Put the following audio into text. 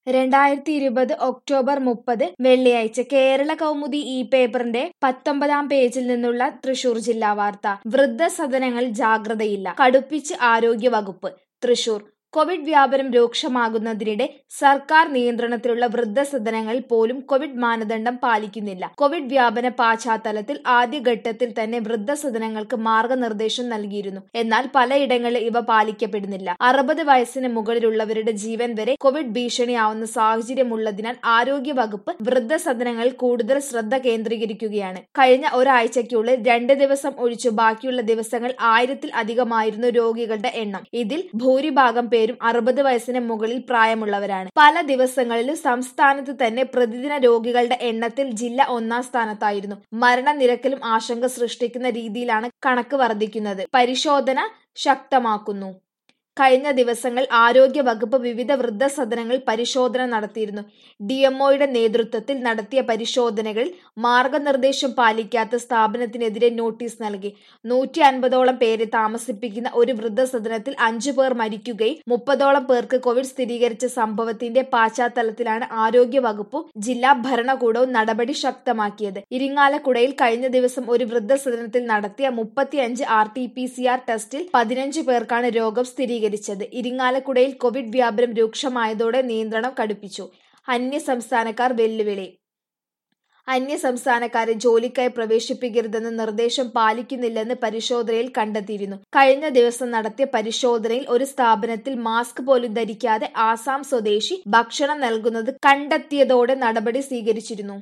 രണ്ടായിരത്തി ഇരുപത് ഒക്ടോബർ മുപ്പത് വെള്ളിയാഴ്ച കേരള കൗമുദി ഈ പേപ്പറിന്റെ പത്തൊമ്പതാം പേജിൽ നിന്നുള്ള തൃശൂർ ജില്ലാ വാർത്ത വൃദ്ധസദനങ്ങളിൽ ജാഗ്രതയില്ല കടുപ്പിച്ച് ആരോഗ്യ വകുപ്പ് തൃശൂർ കോവിഡ് വ്യാപനം രൂക്ഷമാകുന്നതിനിടെ സർക്കാർ നിയന്ത്രണത്തിലുള്ള വൃദ്ധസദനങ്ങളിൽ പോലും കോവിഡ് മാനദണ്ഡം പാലിക്കുന്നില്ല കോവിഡ് വ്യാപന പശ്ചാത്തലത്തിൽ ആദ്യഘട്ടത്തിൽ തന്നെ വൃദ്ധസദനങ്ങൾക്ക് മാർഗനിർദ്ദേശം നൽകിയിരുന്നു എന്നാൽ പലയിടങ്ങളിൽ ഇവ പാലിക്കപ്പെടുന്നില്ല അറുപത് വയസ്സിന് മുകളിലുള്ളവരുടെ ജീവൻ വരെ കോവിഡ് ഭീഷണിയാവുന്ന സാഹചര്യമുള്ളതിനാൽ ആരോഗ്യ വകുപ്പ് വൃദ്ധസദനങ്ങളിൽ കൂടുതൽ ശ്രദ്ധ കേന്ദ്രീകരിക്കുകയാണ് കഴിഞ്ഞ ഒരാഴ്ചയ്ക്കുള്ളിൽ രണ്ട് ദിവസം ഒഴിച്ചു ബാക്കിയുള്ള ദിവസങ്ങൾ ആയിരത്തിൽ അധികമായിരുന്നു രോഗികളുടെ എണ്ണം ഇതിൽ ഭൂരിഭാഗം പേരും അറുപത് വയസ്സിന് മുകളിൽ പ്രായമുള്ളവരാണ് പല ദിവസങ്ങളിലും സംസ്ഥാനത്ത് തന്നെ പ്രതിദിന രോഗികളുടെ എണ്ണത്തിൽ ജില്ല ഒന്നാം സ്ഥാനത്തായിരുന്നു മരണനിരക്കിലും ആശങ്ക സൃഷ്ടിക്കുന്ന രീതിയിലാണ് കണക്ക് വർദ്ധിക്കുന്നത് പരിശോധന ശക്തമാക്കുന്നു കഴിഞ്ഞ ദിവസങ്ങൾ ആരോഗ്യ വകുപ്പ് വിവിധ വൃദ്ധസദനങ്ങളിൽ പരിശോധന നടത്തിയിരുന്നു ഡിഎംഒയുടെ നേതൃത്വത്തിൽ നടത്തിയ പരിശോധനകളിൽ മാർഗനിർദ്ദേശം പാലിക്കാത്ത സ്ഥാപനത്തിനെതിരെ നോട്ടീസ് നൽകി നൂറ്റി അൻപതോളം പേരെ താമസിപ്പിക്കുന്ന ഒരു വൃദ്ധസദനത്തിൽ അഞ്ചു പേർ മരിക്കുകയും മുപ്പതോളം പേർക്ക് കോവിഡ് സ്ഥിരീകരിച്ച സംഭവത്തിന്റെ പശ്ചാത്തലത്തിലാണ് ആരോഗ്യ വകുപ്പും ജില്ലാ ഭരണകൂടവും നടപടി ശക്തമാക്കിയത് ഇരിങ്ങാലക്കുടയിൽ കഴിഞ്ഞ ദിവസം ഒരു വൃദ്ധസദനത്തിൽ നടത്തിയ മുപ്പത്തിയഞ്ച് R T P C R ടെസ്റ്റിൽ പതിനഞ്ച് പേർക്കാണ് രോഗം സ്ഥിരീകരിച്ചത് സ്ഥിരീകരിച്ചത് ഇരിങ്ങാലക്കുടയിൽ കോവിഡ് വ്യാപനം രൂക്ഷമായതോടെ നിയന്ത്രണം കടുപ്പിച്ചു അന്യ സംസ്ഥാനക്കാർ വെല്ലുവിളി അന്യ സംസ്ഥാനക്കാരെ ജോലിക്കായി പ്രവേശിപ്പിക്കരുതെന്ന നിർദ്ദേശം പാലിക്കുന്നില്ലെന്ന് പരിശോധനയിൽ കണ്ടെത്തിയിരുന്നു കഴിഞ്ഞ ദിവസം നടത്തിയ പരിശോധനയിൽ ഒരു സ്ഥാപനത്തിൽ മാസ്ക് പോലും ധരിക്കാതെ ആസാം സ്വദേശി ഭക്ഷണം നൽകുന്നത് കണ്ടെത്തിയതോടെ നടപടി സ്വീകരിച്ചിരുന്നു